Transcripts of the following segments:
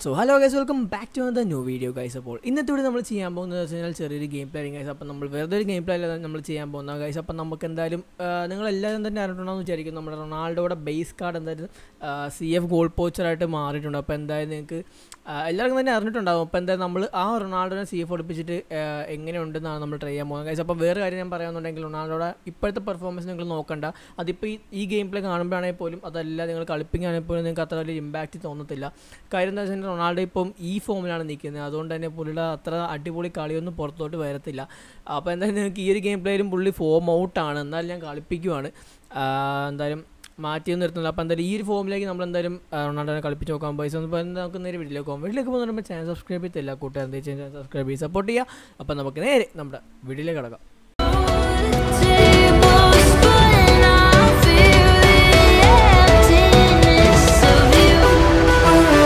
So hello guys welcome back to the new video guys അപ്പോൾ ഇന്നത്തെ ഇവിടെ നമ്മൾ ചെയ്യാൻ പോകുന്നത് വെച്ച് കഴിഞ്ഞാൽ ചെറിയൊരു ഗെയിം പ്ലേ ഗൈസ് അപ്പോൾ നമ്മൾ വെറുതെ ഒരു ഗെയിം പ്ലേ അല്ല നമ്മൾ ചെയ്യാൻ പോകുന്നത് ഗൈസ് അപ്പോൾ നമുക്ക് എന്തായാലും നിങ്ങൾ എല്ലാവരും തന്നെ അറിഞ്ഞിട്ടുണ്ടെന്ന് വിചാരിക്കും നമ്മുടെ റൊണാൾഡോയുടെ ബേസ് കാർഡ് എന്തായാലും സി എഫ് ഗോൾ പോച്ചറായിട്ട് മാറിയിട്ടുണ്ട് അപ്പോൾ എന്തായാലും നിങ്ങൾക്ക് എല്ലാവർക്കും തന്നെ അറിഞ്ഞിട്ടുണ്ടാകും അപ്പോൾ എന്തായാലും നമ്മൾ ആ റൊണാൾഡോനെ സി എഫ് ഒളിപ്പിച്ചിട്ട് എങ്ങനെയുണ്ടെന്നാണ് നമ്മൾ ട്രൈ ചെയ്യാൻ പോകുന്നത് ഗൈസ് അപ്പോൾ വേറെ കാര്യം ഞാൻ പറയാമെന്നുണ്ടെങ്കിൽ റൊണാൾഡോയുടെ ഇപ്പോഴത്തെ പെർഫോമൻസ് നിങ്ങൾ നോക്കണ്ട അതിപ്പോൾ ഈ ഈ ഗെയിം പ്ലേ കാണുമ്പോഴാണെങ്കിൽ പോലും അതല്ല നിങ്ങൾ കളിപ്പിക്കുകയാണെങ്കിൽ പോലും നിങ്ങൾക്ക് അത്ര വലിയ ഇമ്പാക്റ്റ് തോന്നത്തില്ല കാര്യം എന്താ വെച്ചാൽ റൊണാൾഡോ ഇപ്പം ഈ ഫോമിലാണ് നിൽക്കുന്നത് അതുകൊണ്ട് തന്നെ പുള്ളിയുടെ അത്ര അടിപൊളി കളിയൊന്നും പുറത്തോട്ട് വരത്തില്ല അപ്പോൾ എന്തായാലും നിങ്ങൾക്ക് ഈ ഒരു ഗെയിം പ്ലേയിലും പുള്ളി ഫോം ഔട്ടാണ് എന്നാലും ഞാൻ കളിപ്പിക്കുവാണ് എന്തായാലും മാറ്റിയൊന്നും നിർത്തുന്നില്ല അപ്പോൾ എന്തായാലും ഈ ഒരു ഫോമിലേക്ക് നമ്മൾ എന്തായാലും റൊണാൾഡോനെ കളിപ്പിച്ച് നോക്കാൻ പൈസ ഒന്നും ഇപ്പോൾ നമുക്ക് നേരെ വീട്ടിലേക്ക് പോകാം വീട്ടിലേക്ക് പോകുമ്പോൾ ചാനൽ സബ്സ്ക്രൈബ് ചെയ്തില്ല കൂട്ടുകാർ എന്താ ചാനൽ സബ്സ്ക്രൈബ് ചെയ്ത് സപ്പോർട്ട് ചെയ്യുക അപ്പോൾ നമുക്ക് നേരെ നമ്മുടെ വീട്ടിലേക്ക് കിടക്കാം Tables spin, I feel the emptiness of you.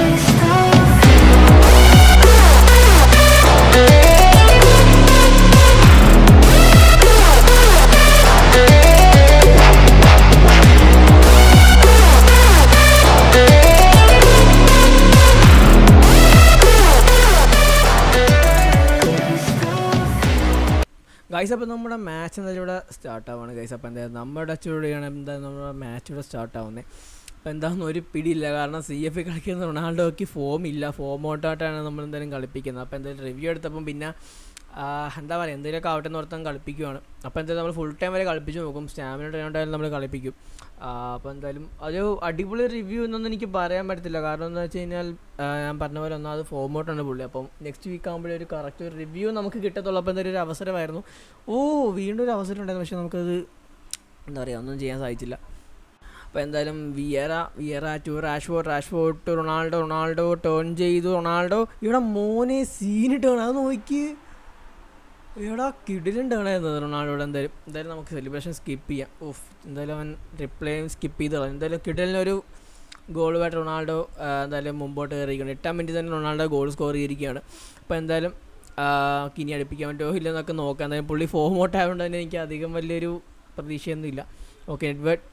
Guys അപ്പോൾ നമ്മുടെ മാച്ച് എന്തായാലും ഇവിടെ സ്റ്റാർട്ട് ആവുകയാണ് ഗൈസ് അപ്പോൾ എന്തായാലും നമ്മുടെ ചൂടെയാണ് എന്താ നമ്മുടെ മാച്ച് ഇവിടെ സ്റ്റാർട്ട് ആവുന്നത് അപ്പോൾ എന്താണെന്ന് ഒരു പിടിയില്ല കാരണം സി എഫ് കളിക്കുന്ന റൊണാൾഡോയ്ക്ക് ഫോം ഇല്ല ഫോം ഔട്ടായിട്ടാണ് നമ്മൾ എന്തായാലും കളിപ്പിക്കുന്നത് അപ്പോൾ എന്തായാലും റിവ്യൂ എടുത്തപ്പം പിന്നെ ആ, എന്താ പറയുക എന്തെങ്കിലുമൊക്കെ ആവട്ടെ എന്ന് ഓർത്താൻ കളിപ്പിക്കുവാണ് അപ്പോൾ എന്തായാലും നമ്മൾ ഫുൾ ടൈം വരെ കളിപ്പിച്ച് നോക്കും സ്റ്റാമിന ഉണ്ടായാലും നമ്മൾ കളിപ്പിക്കും ആ, അപ്പോൾ എന്തായാലും ഒരു അടിപൊളി റിവ്യൂ എന്നൊന്നും എനിക്ക് പറയാൻ പറ്റത്തില്ല കാരണം എന്താ വെച്ച് കഴിഞ്ഞാൽ ആ, ഞാൻ പറഞ്ഞ പോലെ ഒന്നാമത് ഫോം ഔട്ടാണ് പുള്ളി അപ്പം നെക്സ്റ്റ് വീക്ക് ആകുമ്പോഴേ ഒരു കറക്റ്റ് ഒരു റിവ്യൂ നമുക്ക് കിട്ടത്തുള്ളൂ അപ്പോൾ എന്തായാലും ഒരു അവസരമായിരുന്നു ഓ വീണ്ടും ഒരു അവസരം ഉണ്ടായിരുന്നു പക്ഷേ നമുക്കത് എന്താ പറയുക ഒന്നും ചെയ്യാൻ സാധിച്ചില്ല അപ്പോൾ എന്തായാലും Vieira Vieira to Rashford Rashford to Ronaldo Ronaldo turn ചെയ്തു റൊണാൾഡോ ഇവിടെ മോനെ സീന് ടേൺ അത് നോക്കി എടാ കിടിലും ടേൺ ആയിരുന്നു റൊണാൾഡോയുടെ എന്തായാലും എന്തായാലും നമുക്ക് സെലിബ്രേഷൻ സ്കിപ്പ് ചെയ്യാം ഓഫ് എന്തായാലും അവൻ റിപ്ലൈയും സ്കിപ്പ് ചെയ്ത് കളഞ്ഞു എന്തായാലും കിടലിനൊരു ഗോളുമായിട്ട് റൊണാൾഡോ ആ, എന്തായാലും മുമ്പോട്ട് കയറിയിരിക്കുകയാണ് എട്ടാം മിനിറ്റ് തന്നെ റൊണാൾഡോ ഗോൾ സ്കോർ ചെയ്തിരിക്കുകയാണ് അപ്പോൾ എന്തായാലും ആ, കിനി അടുപ്പിക്കാൻ പറ്റുമോ ഇല്ലെന്നൊക്കെ നോക്കാം എന്തായാലും പുള്ളി ഫോം ഔട്ട് ആയതുകൊണ്ട് തന്നെ എനിക്ക് അധികം വലിയൊരു പ്രതീക്ഷയൊന്നും ഇല്ല ഓക്കെ എഡ്വേർഡ്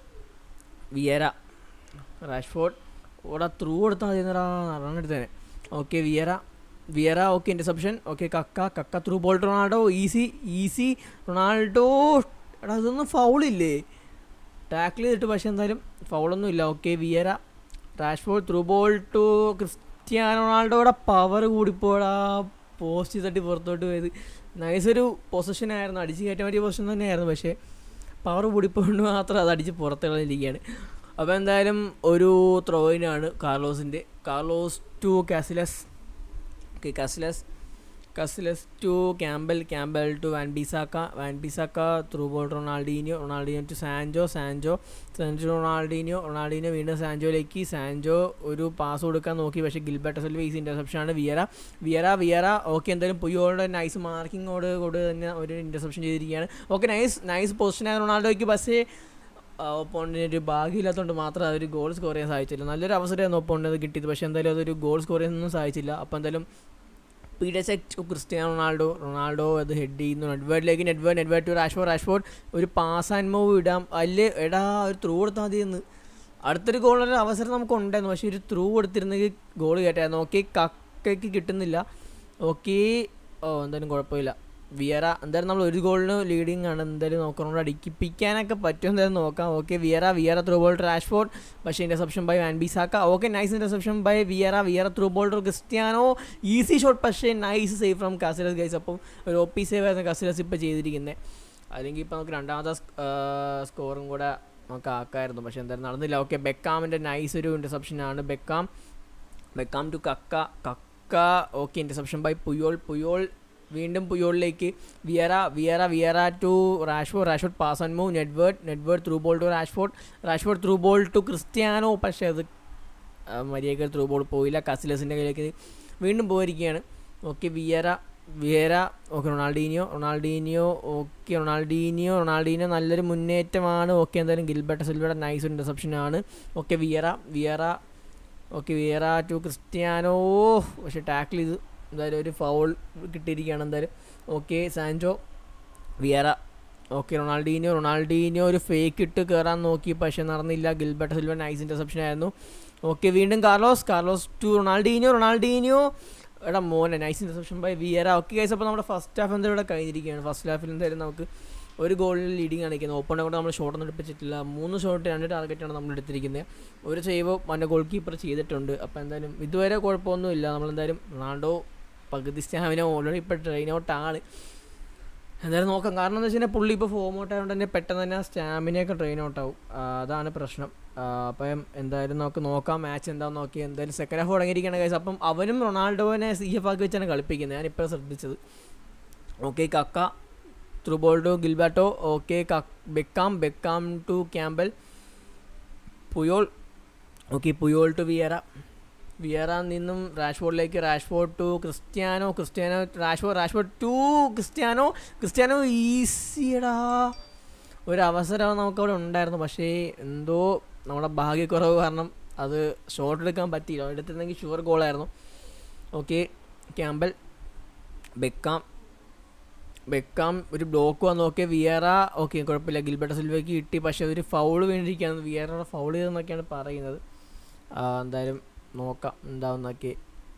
വിയര റാഷ്ഫോർഡ് ഓടാ ത്രൂ കൊടുത്താൽ മതി എന്നടാ റൺ എടുത്തേനെ okay Vieira Vieira okay interception okay Kaka Kaka through ball Ronaldo easy easy Ronaldo എടാ ഇതൊന്നും ഫൗളില്ലേ ടാക്കിൾ ചെയ്തിട്ട് പക്ഷേ എന്തായാലും ഫൗളൊന്നും ഇല്ല okay Vieira Rashford through ball to Cristiano റൊണാൾഡോയുടെ പവർ കൂടിപ്പോടാ പോസ്റ്റ് തട്ടി പുറത്തോട്ട് പോയത് നൈസ് ഒരു പൊസിഷൻ ആയിരുന്നു അടിച്ച് കയറ്റാൻ പറ്റിയ പൊസിഷൻ തന്നെയായിരുന്നു പക്ഷേ പവർ കൂടിപ്പോണ്ട് മാത്രം അത് അടിച്ച് പുറത്തുകളിരിക്കുകയാണ് അപ്പോൾ എന്തായാലും ഒരു ത്രോയിനാണ് കാർലോസിൻ്റെ Carlos to Casillas okay Casillas Casillas to Campbell Campbell to Wan Bissaka Wan Bissaka through ball Ronaldinho Ronaldinho to Sancho Sancho Sancho Ronaldinho Ronaldinho വീണ്ടും സാൻജോയിലേക്ക് സാൻജോ ഒരു പാസ് കൊടുക്കാൻ നോക്കി പക്ഷേ ഗിൽബർട്ട് സെൽവ ഈസ് ഇൻ്റർസെപ്ഷനാണ് വിയറ വിയറ വിയറ ഓക്കെ എന്തായാലും പുയ്യോളുടെ nice മാർക്കിങ്ങോട് കൂടെ തന്നെ ഒരു ഇൻ്റർസെപ്ഷൻ ചെയ്തിരിക്കുകയാണ് ഓക്കെ നൈസ് നൈസ് പൊസിഷനായ റൊണാൾഡോയ്ക്ക് പക്ഷേ ഒപ്പോണ്ടിന് ഒരു ഭാഗ്യമില്ലാത്തതുകൊണ്ട് മാത്രം അതൊരു ഗോൾ സ്കോർ ചെയ്യാൻ സാധിച്ചില്ല നല്ലൊരു അവസരമായിരുന്നു ഒപ്പോണ്ടിന് കിട്ടിയത് പക്ഷേ എന്തായാലും അതൊരു ഗോൾ സ്കോർ ചെയ്യാനൊന്നും സാധിച്ചില്ല അപ്പോൾ എന്തായാലും Piszczek to Cristiano Ronaldo Ronaldo അത് ഹെഡ് ചെയ്യുന്നു നെഡ്വേർഡിലേക്ക് Nedved Nedved to Rashford Rashford ഒരു പാസ് ആൻഡ് മൂവ് ഇടാം അല്ലെ എടാ ഒരു ത്രൂ കൊടുത്താൽ മതി എന്ന് അടുത്തൊരു ഗോളിനൊരു അവസരം നമുക്ക് ഉണ്ടായിരുന്നു പക്ഷേ ഒരു ത്രൂ കൊടുത്തിരുന്നെങ്കിൽ ഗോൾ കേട്ടായിരുന്നു ഓക്കെ കക്കയ്ക്ക് കിട്ടുന്നില്ല ഓക്കെ ഓ എന്തായാലും കുഴപ്പമില്ല വിയറ എന്തായാലും നമ്മൾ ഒരു ഗോളിന് ലീഡിങ് ആണ് എന്തായാലും നോക്കണം അടിക്കിപ്പിക്കാനൊക്കെ പറ്റും എന്തായാലും നോക്കാം okay Vieira Vieira through ball Rashford പക്ഷേ interception by Wan Bissaka okay nice interception by Vieira Vieira through ball Cristiano easy shot പക്ഷേ nice save from Casillas guys അപ്പം ഒരു ഒ പി സേവ് ആയിരുന്നു കാസിലസ് ഇപ്പോൾ ചെയ്തിരിക്കുന്നത് അല്ലെങ്കിൽ ഇപ്പോൾ നമുക്ക് രണ്ടാമത്തെ സ്കോറും കൂടെ നമുക്ക് ആക്കായിരുന്നു പക്ഷേ എന്തായാലും നടന്നില്ല ഓക്കെ ബെക്കാമിൻ്റെ നൈസ് ഒരു ഇൻ്റർസെപ്ഷനാണ് Beckham Beckham to Kaka Kaka okay interception by Puyol Puyol വീണ്ടും പുയോളിലേക്ക് Vieira Vieira Vieira to Rashford Rashford pass and move Nedved Nedved through ball to Rashford Rashford through ball to Cristiano പക്ഷേ അത് മര്യാദ through ball പോയില്ല കസിലസിൻ്റെ കയ്യിലേക്ക് വീണ്ടും പോയിരിക്കുകയാണ് okay Vieira Vieira okay Ronaldinho Ronaldinho okay Ronaldinho Ronaldinho നല്ലൊരു മുന്നേറ്റമാണ് okay എന്തായാലും ഗിൽബർട്ട് സിൽവയുടെ നൈസ് ഇൻ്റർസെപ്ഷൻ ആണ് okay Vieira Vieira okay Vieira to Cristiano പക്ഷേ ടാക്കിൾ ചെയ്ത് എന്തായാലും ഒരു ഫൗൾ കിട്ടിയിരിക്കുകയാണ് എന്തായാലും okay Sancho Vieira okay Ronaldinho Ronaldinho ഒരു ഫേക്ക് ഇട്ട് കയറാൻ നോക്കി പക്ഷേ നടന്നില്ല ഗിൽബർട്ട് സിൽവ നൈസ് ഇൻ്റർസെപ്ഷൻ ആയിരുന്നു ഓക്കെ വീണ്ടും Carlos Carlos to Ronaldinho Ronaldinho എടാ മോനെ nice interception by Vieira okay guys അപ്പോൾ നമ്മുടെ ഫസ്റ്റ് ഹാഫ് എന്തായാലും ഇവിടെ കഴിഞ്ഞിരിക്കുകയാണ് ഫസ്റ്റ് ഹാഫിൽ എന്തായാലും നമുക്ക് ഒരു ഗോളിൽ ലീഡിങ് കാണിക്കുന്നത് ഓപ്പണെ കൊണ്ട് നമ്മൾ ഷോട്ടൊന്നും എടുപ്പിച്ചിട്ടില്ല മൂന്ന് ഷോട്ട് രണ്ട് ടാർഗറ്റാണ് നമ്മൾ എടുത്തിരിക്കുന്നത് ഒരു സേവ് മറ്റേ ഗോൾ കീപ്പർ ചെയ്തിട്ടുണ്ട് അപ്പോൾ എന്തായാലും ഇതുവരെ കുഴപ്പമൊന്നുമില്ല നമ്മളെന്തായാലും റൊണാൾഡോ പകുതി സ്റ്റാമിന ഓൾറെഡി ഇപ്പോൾ ട്രെയിൻ ഔട്ടാണ് എന്തായാലും നോക്കാം കാരണം എന്താ വെച്ച് കഴിഞ്ഞാൽ പുള്ളി ഇപ്പോൾ ഫോം ഔട്ട് ആയതുകൊണ്ട് തന്നെ പെട്ടെന്ന് തന്നെ സ്റ്റാമിനയൊക്കെ ട്രെയിൻ ഔട്ട് ആവും ആ, അതാണ് പ്രശ്നം ആ, അപ്പം എന്തായാലും നമുക്ക് നോക്കാം മാച്ച് എന്താണെന്ന് നോക്കി എന്തായാലും സെക്കൻഡ് ഹാഫ് തുടങ്ങിയിരിക്കുകയാണ് ഗൈസ് അപ്പം അവനും റൊണാൾഡോനെ സി എഫ് ആക്കി വെച്ചാണ് കളിപ്പിക്കുന്നത് ഞാനിപ്പോൾ ശ്രദ്ധിച്ചത് ഓക്കെ കക്ക ത്രുബോൾഡോ Gilberto okay Beckham Beckham to Campbell Puyol okay Puyol to Vieira Vieira നിന്നും റാഷ്ഫോർഡിലേക്ക് Rashford to Cristiano Cristiano Rashford Rashford to Cristiano Cristiano ഈസിയടാ ഒരു അവസരം നമുക്കവിടെ ഉണ്ടായിരുന്നു പക്ഷേ എന്തോ നമ്മുടെ ഭാഗ്യക്കുറവ് കാരണം അത് ഷോട്ട് എടുക്കാൻ പറ്റിയില്ല എടുത്തിരുന്നെങ്കിൽ ഷുവർ ഗോളായിരുന്നു ഓക്കെ ക്യാമ്പൽ ബെക്കാം ബെക്കാം ഒരു ബ്ലോക്ക് വന്ന് നോക്കിയ വിയറ ഓക്കെ കുഴപ്പമില്ല ഗിൽബർട്ട് സിൽവയ്ക്ക് കിട്ടി പക്ഷേ അതൊരു ഫൗൾ വീണിരിക്കുകയാണ് വിയറയുടെ ഫൗൾ ചെയ്തെന്നൊക്കെയാണ് പറയുന്നത് ആ, എന്തായാലും നോക്കാം എന്താവുന്നൊക്കെ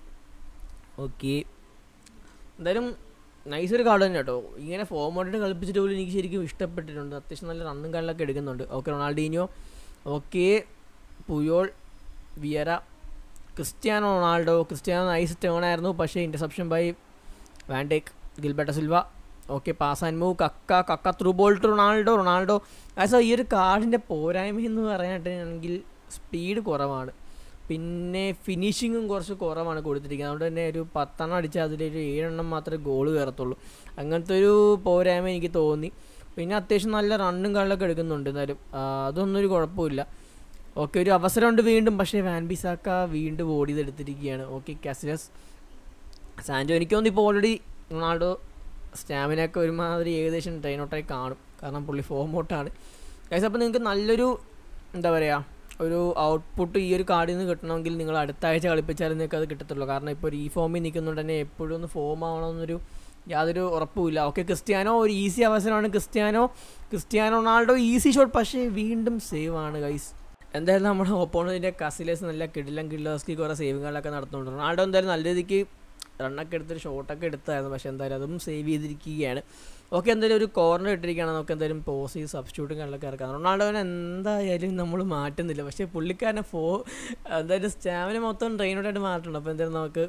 ഓക്കെ എന്തായാലും നൈസ് ഒരു കാർഡ് തന്നെ കേട്ടോ ഇങ്ങനെ ഫോമോട്ടിട്ട് കളിപ്പിച്ചിട്ട് പോലും എനിക്ക് ശരിക്കും ഇഷ്ടപ്പെട്ടിട്ടുണ്ട് അത്യാവശ്യം നല്ല റണ്ണും കാലിലൊക്കെ എടുക്കുന്നുണ്ട് okay Ronaldinho okay Puyol Vieira Cristiano Ronaldo Cristiano nice turn ആയിരുന്നു പക്ഷേ interception by Van Dijk Gilberto Silva okay pass and move Kaka Kaka through ball to Ronaldo Ronaldo ആസോ ഈ ഒരു കാർഡിൻ്റെ പോരായ്മ എന്ന് പറയാനായിട്ടാണെങ്കിൽ സ്പീഡ് കുറവാണ് പിന്നെ ഫിനിഷിങ്ങും കുറച്ച് കുറവാണ് കൊടുത്തിരിക്കുന്നത് അതുകൊണ്ട് തന്നെ ഒരു പത്തെണ്ണം അടിച്ചാൽ അതിലൊരു ഏഴെണ്ണം മാത്രമേ ഗോൾ കയറത്തുള്ളൂ അങ്ങനത്തെ ഒരു പോരായ്മ എനിക്ക് തോന്നി പിന്നെ അത്യാവശ്യം നല്ല റണ്ണും കളിലൊക്കെ എടുക്കുന്നുണ്ട് എന്നാലും ആ, അതൊന്നും ഒരു കുഴപ്പമില്ല ഓക്കെ ഒരു അവസരമുണ്ട് വീണ്ടും പക്ഷേ വാൻ ബിസാക്ക വീണ്ടും ഓടിയതെടുത്തിരിക്കുകയാണ് ഓക്കെ കാസിലസ് സാൻജോ എനിക്ക് തോന്നുന്നു ഇപ്പോൾ ഓൾറെഡി റൊണാൾഡോ സ്റ്റാമിനൊക്കെ ഒരുമാതിരി ഏകദേശം ട്രെയിൻ ഔട്ടായി കാണും കാരണം പുള്ളി ഫോം ഔട്ടാണ് ഗൈസ് അപ്പോൾ നിങ്ങൾക്ക് നല്ലൊരു എന്താ പറയുക ഒരു ഔട്ട്പുട്ട് ഈ ഒരു കാർഡിൽ നിന്ന് കിട്ടണമെങ്കിൽ നിങ്ങൾ അടുത്ത ആഴ്ച കളിപ്പിച്ചാലും നിങ്ങൾക്ക് അത് കിട്ടത്തുള്ളൂ കാരണം ഇപ്പോൾ ഒരു ഈ ഫോമിൽ നിൽക്കുന്നുണ്ട് തന്നെ എപ്പോഴും ഒന്ന് ഫോം ആവണമെന്നൊരു യാതൊരു ഉറപ്പുമില്ല ഓക്കെ ക്രിസ്ത്യാനോ ഒരു ഈസി അവസരമാണ് Cristiano Cristiano Ronaldo easy shot പക്ഷേ വീണ്ടും സേവ് ആണ് ഗൈസ് എന്തായാലും നമ്മുടെ ഒപ്പോണതിൻ്റെ കസിലേഴ്സ് നല്ല കിടിലം കിഡിലേഴ്സ്ക്ക് കുറേ സേവിങ്ങുകളൊക്കെ നടത്തുന്നുണ്ട് റൊണാൾഡോ എന്തായാലും നല്ല രീതിക്ക് റണ്ണൊക്കെ എടുത്തൊരു ഷോട്ടൊക്കെ എടുത്തായിരുന്നു പക്ഷേ എന്തായാലും അതും സേവ് ചെയ്തിരിക്കുകയാണ് ഓക്കെ എന്തായാലും ഒരു കോർണർ ഇട്ടിരിക്കുകയാണ് നമുക്ക് എന്തായാലും പോസ് ചെയ്ത് സബ്സ്റ്റിറ്റ്യൂട്ടും കണ്ടൊക്കെ ഇറക്കാം റൊണാൾഡോനെ എന്തായാലും നമ്മൾ മാറ്റുന്നില്ല പക്ഷേ പുള്ളിക്കാരനെ ഫോ എന്തായാലും സ്റ്റാമിന മൊത്തം ട്രെയിനോട്ടായിട്ട് മാറ്റുന്നുണ്ട് അപ്പോൾ എന്തായാലും നമുക്ക്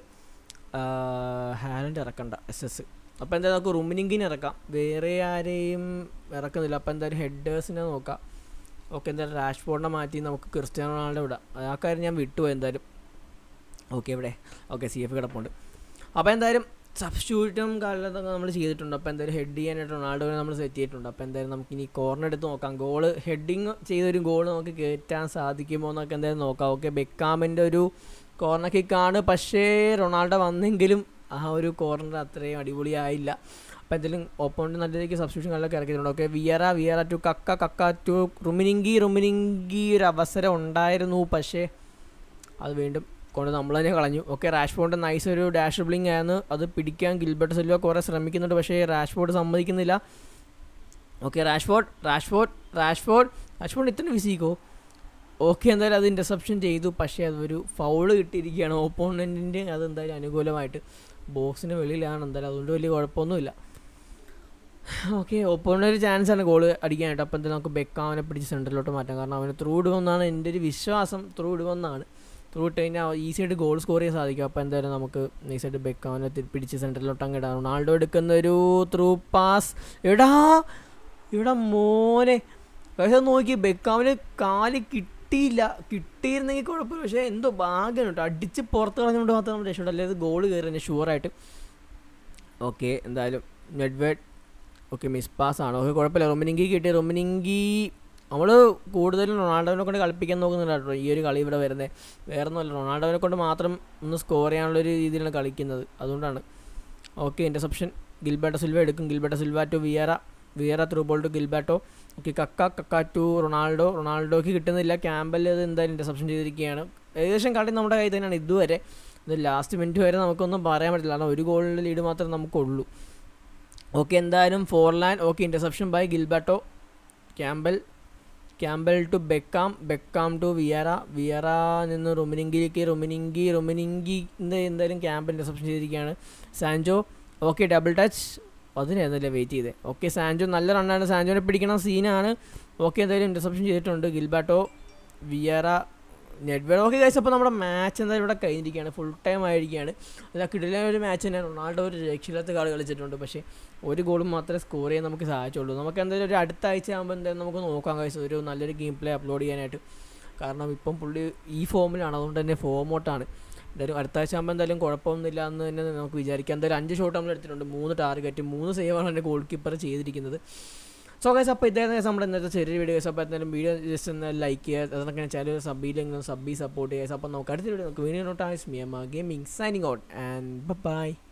ഹാലൻഡ് ഇറക്കണ്ട എസ് എസ് അപ്പോൾ എന്തായാലും നമുക്ക് റുമിനിങ്കിന് ഇറക്കാം വേറെ ആരെയും ഇറക്കുന്നില്ല അപ്പോൾ എന്തായാലും ഹെഡേഴ്സിനെ നോക്കാം ഓക്കെ എന്തായാലും രാഷ്ഫോർഡിനെ മാറ്റി നമുക്ക് ക്രിസ്ത്യാനോ റൊണാൾഡോ വിടാം ആ കാര്യം ഞാൻ വിട്ടുപോയി എന്തായാലും ഓക്കെ ഇവിടെ ഓക്കെ സി എഫ് കിടപ്പുണ്ട് അപ്പോൾ എന്തായാലും സബ്സ്റ്റിറ്റ്യൂട്ടും കാലത്തൊക്കെ നമ്മൾ ചെയ്തിട്ടുണ്ട് അപ്പോൾ എന്തായാലും ഹെഡ് ചെയ്യാനായിട്ട് റൊണാൾഡോനെ നമ്മൾ സെറ്റ് ചെയ്തിട്ടുണ്ട് അപ്പോൾ എന്തായാലും നമുക്ക് ഇനി കോർണർ എടുത്ത് നോക്കാം ഗോൾ ഹെഡിങ് ചെയ്തൊരു ഗോൾ നമുക്ക് കയറ്റാൻ സാധിക്കുമോ എന്നൊക്കെ എന്തായാലും നോക്കാം ഓക്കെ ബെക്കാമിൻ്റെ ഒരു കോർണർ കിക്കാണ് പക്ഷേ റൊണാൾഡോ വന്നെങ്കിലും ആ ഒരു കോർണർ അത്രയും അടിപൊളിയായില്ല അപ്പോൾ എന്തായാലും ഓപ്പോണ്ട് നല്ല രീതിക്ക് സബ്സ്റ്റിറ്റ്യൂഷൻ കളിലൊക്കെ ഇറക്കിയിട്ടുണ്ട് okay Vieira Vieira to Kaka Kaka to റുമിനിങ്കി റുമിനിങ്കി ഒരു അവസരം ഉണ്ടായിരുന്നു പക്ഷേ അത് വീണ്ടും കൊണ്ട് നമ്മൾ തന്നെ കളഞ്ഞു ഓക്കെ റാഷ്ഫോർഡ് നൈസ് ഒരു ഡാഷ് ബ്ലിങ് ആയിരുന്നു അത് പിടിക്കാൻ ഗിൽബർട്ട് സിൽവ കുറേ ശ്രമിക്കുന്നുണ്ട് പക്ഷേ റാഷ്ഫോർഡ് സമ്മതിക്കുന്നില്ല okay Rashford Rashford Rashford Rashford ഇത്ര വിസിക്കോ ഓക്കെ എന്തായാലും അത് ഇൻ്റർസെപ്ഷൻ ചെയ്തു പക്ഷേ അതൊരു ഫൗള് കിട്ടിയിരിക്കുകയാണ് ഓപ്പോണൻറ്റിൻ്റെ അത് എന്തായാലും അനുകൂലമായിട്ട് ബോക്സിന് വെളിയിലാണ് എന്തായാലും അതുകൊണ്ട് വലിയ കുഴപ്പമൊന്നുമില്ല ഓക്കെ ഓപ്പോണിന് ഒരു ചാൻസ് ആണ് ഗോൾ അടിക്കാനായിട്ട് അപ്പോൾ എന്തായാലും നമുക്ക് ബെക്കാവനെ പിടിച്ച് സെൻറ്ററിലോട്ട് മാറ്റാം കാരണം അവന് ത്രൂ ഇടുമെന്നാണ് എൻ്റെ ഒരു വിശ്വാസം ത്രൂ ഇടുമെന്നാണ് ത്രൂ ഇട്ട് കഴിഞ്ഞാൽ ഈസി ആയിട്ട് ഗോൾ സ്കോർ ചെയ്യാൻ സാധിക്കും അപ്പോൾ എന്തായാലും നമുക്ക് നൈസായിട്ട് ബെക്കാവനെ തി- പിടിച്ച് സെൻറ്ററിലോട്ട് അങ്ങ് ഇടാം റൊണാൾഡോ എടുക്കുന്ന ഒരു ത്രൂ പാസ് എടാ ഇവിടെ മോനെ പക്ഷേ നോക്കി ബെക്കാവിന് കാല് കിട്ടിയില്ല കിട്ടിയിരുന്നെങ്കിൽ കുഴപ്പമില്ല പക്ഷേ എന്തോ ഭാഗ്യം കേട്ടോ അടിച്ച് പുറത്ത് കളഞ്ഞുകൊണ്ട് മാത്രം നമ്മൾ രക്ഷപ്പെട്ടു അല്ലെങ്കിൽ ഗോൾ കയറി തന്നെ ഷുവറായിട്ട് ഓക്കെ എന്തായാലും നെഡ്വേഡ് ഓക്കെ മിസ് പാസ് ആണ് ഓക്കെ കുഴപ്പമില്ല റൊമിനിങ്കി കിട്ടി റൊമിനിങ്കി നമ്മൾ കൂടുതലും റൊണാൾഡോനെ കൊണ്ട് കളിപ്പിക്കാൻ നോക്കുന്നില്ല കേട്ടോ ഈ ഒരു കളി ഇവിടെ വരുന്നത് വേറെ ഒന്നുമല്ല റൊണാൾഡോനെ കൊണ്ട് മാത്രം ഒന്ന് സ്കോർ ചെയ്യാനുള്ള ഒരു രീതിയിലാണ് കളിക്കുന്നത് അതുകൊണ്ടാണ് ഓക്കെ ഇൻ്റർസെപ്ഷൻ ഗിൽബാട്ടോ സിൽവ എടുക്കും Gilberto Silva to Vieira Vieira through ball to Gilberto okay Kaka Kaka to Ronaldo റൊണാൾഡോയ്ക്ക് കിട്ടുന്നില്ല ക്യാമ്പൽ അത് എന്തായാലും ഇൻ്റർസെപ്ഷൻ ചെയ്തിരിക്കുകയാണ് ഏകദേശം കളി നമ്മുടെ കയ്യിൽ തന്നെയാണ് ഇതുവരെ ഇത് ലാസ്റ്റ് മിനിറ്റ് വരെ നമുക്കൊന്നും പറയാൻ പറ്റില്ല കാരണം ഒരു ഗോളിൻ്റെ ലീഡ് മാത്രമേ നമുക്കുള്ളൂ ഓക്കെ എന്തായാലും Forlan okay interception by Gilberto Campbell Campbell to Beckham Beckham to Vieira Vieira നിന്ന് റൊമിനിങ്കിലേക്ക് റൊമിനിങ്കി റൊമിനിങ്കി എന്തായാലും ക്യാമ്പ് ഇൻ്റർസെപ്ഷൻ ചെയ്തിരിക്കുകയാണ് സാൻജോ ഓക്കെ ഡബിൾ ടച്ച് അതിനായിരുന്നല്ലേ വെയിറ്റ് ചെയ്തത് ഓക്കെ സാൻജോ നല്ല റണ്ണാണ് സാൻജോനെ പിടിക്കണ സീനാണ് ഓക്കെ എന്തായാലും ഇൻ്റർസെപ്ഷൻ ചെയ്തിട്ടുണ്ട് ഗിൽബാട്ടോ വിയറ നെറ്റ്വേഡ് ഓക്കെ കഴിച്ച് അപ്പോൾ നമ്മുടെ മാച്ച് എന്തായാലും ഇവിടെ കഴിഞ്ഞിരിക്കുകയാണ് ഫുൾ ടൈം ആയിരിക്കുകയാണ് അല്ല കിടിലൻ ഒരു മാച്ച് തന്നെ റൊണാൾഡോ ഒരു രക്ഷയില്ലാത്ത കളി കളിച്ചിട്ടുണ്ട് പക്ഷേ ഒരു ഗോളും മാത്രമേ സ്കോർ ചെയ്യാൻ നമുക്ക് സാധിച്ചുള്ളൂ നമുക്ക് എന്തായാലും ഒരു അടുത്ത ആഴ്ച ആകുമ്പോൾ എന്തായാലും നമുക്ക് നോക്കാൻ കഴിച്ചു ഒരു നല്ലൊരു ഗെയിം പ്ലേ അപ്ലോഡ് ചെയ്യാനായിട്ട് കാരണം ഇപ്പം പുള്ളി ഈ ഫോമിലാണ് അതുകൊണ്ട് തന്നെ ഫോമോട്ടാണ് എന്തായാലും അടുത്ത ആഴ്ച ആകുമ്പോൾ എന്തായാലും കുഴപ്പമൊന്നുമില്ല എന്ന് തന്നെ നമുക്ക് വിചാരിക്കാം എന്തായാലും അഞ്ച് ഷോട്ട് നമ്മൾ എടുത്തിട്ടുണ്ട് മൂന്ന് ടാർഗറ്റ് മൂന്ന് സേവാണ് എൻ്റെ ഗോൾ കീപ്പർ ചെയ്തിരിക്കുന്നത് സോ ഗൈസ് അപ്പോൾ ഇതായിരുന്നു നമ്മുടെ ഇന്നത്തെ ചെറിയ വീഡിയോ അപ്പോൾ എന്തായാലും വീഡിയോ ജസ്റ്റ് ഒന്ന് ലൈക്ക് ചെയ്യുക അതൊക്കെ ചാനൽ സബ്ബിയിലെങ്കിലും സബ്ബി സപ്പോർട്ട് ചെയ്യുക അപ്പോൾ നമുക്ക് അടുത്ത വീഡിയോ നമുക്ക് വീഡിയോ നോട്ടാണ് സ്മിയമ്മ gaming signing out and by